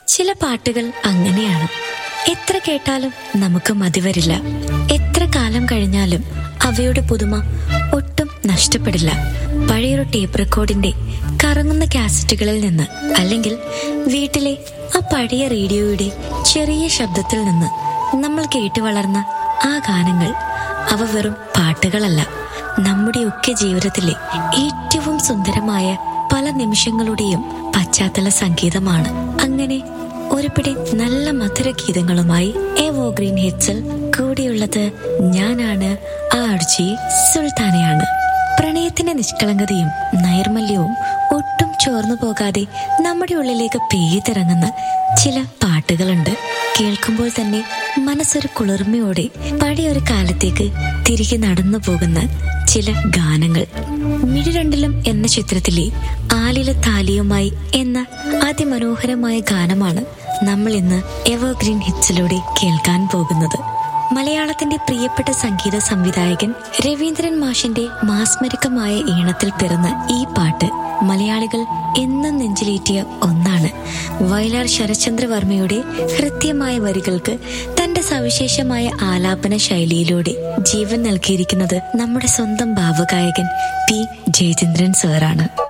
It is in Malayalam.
ചില പാട്ടുകൾ അങ്ങനെയാണ് എത്ര കേട്ടാലും നമുക്ക് മതിവരില്ല എത്ര കാലം കഴിഞ്ഞാലും അവയുടെ പുതുമ ഒട്ടും നഷ്ടപ്പെടില്ല പഴയൊരു ടേപ്പ് റെക്കോർഡിന്റെ കറങ്ങുന്ന കാസറ്റുകളിൽ നിന്ന് അല്ലെങ്കിൽ വീട്ടിലെ ആ പഴയ റേഡിയോയുടെ ചെറിയ ശബ്ദത്തിൽ നിന്ന് നമ്മൾ കേട്ടു വളർന്ന ആ ഗാനങ്ങൾ അവ വെറും പാട്ടുകളല്ല നമ്മുടെയൊക്കെ ജീവിതത്തിലെ ഏറ്റവും സുന്ദരമായ പല നിമിഷങ്ങളുടെയും പശ്ചാത്തല സംഗീതമാണ് അങ്ങനെ ഒരു പിടി നല്ല മധുര ഗീതങ്ങളുമായി എവോ ഗ്രീൻ ഹിറ്റ്സിൽ കൂടിയുള്ളത് ഞാനാണ് ആർജി സുൽത്താനയാണ് പ്രണയത്തിന്റെ നിഷ്കളങ്കതയും നൈർമല്യവും ഒട്ടും ചോർന്നു പോകാതെ നമ്മുടെ ഉള്ളിലേക്ക് പെയ്തിറങ്ങുന്ന ചില പാട്ടുകളുണ്ട് കേൾക്കുമ്പോൾ തന്നെ മനസ്സൊരു കുളിർമയോടെ പഴയൊരു കാലത്തേക്ക് തിരികെ നടന്നു പോകുന്ന ചില ഗാനങ്ങൾ മിഴിരണ്ടിലും എന്ന ചിത്രത്തിലെ ആലില താലിയുമായി എന്ന അതിമനോഹരമായ ഗാനമാണ് നമ്മൾ ഇന്ന് എവർഗ്രീൻ ഹിറ്റ്സിലൂടെ കേൾക്കാൻ പോകുന്നത് മലയാളത്തിന്റെ പ്രിയപ്പെട്ട സംഗീത സംവിധായകൻ രവീന്ദ്രൻ മാഷിന്റെ മാസ്മരികമായ ഈണത്തിൽ പിറന്ന ഈ പാട്ട് മലയാളികൾ എന്നും നെഞ്ചിലേറ്റിയ ഒന്നാണ് വയലാർ ശരചന്ദ്രവർമ്മയുടെ ഹൃദ്യമായ വരികൾക്ക് തന്റെ സവിശേഷമായ ആലാപന ശൈലിയിലൂടെ ജീവൻ നൽകിയിരിക്കുന്നത് നമ്മുടെ സ്വന്തം ഭാവഗായകൻ പി ജയചന്ദ്രൻ സാറാണ്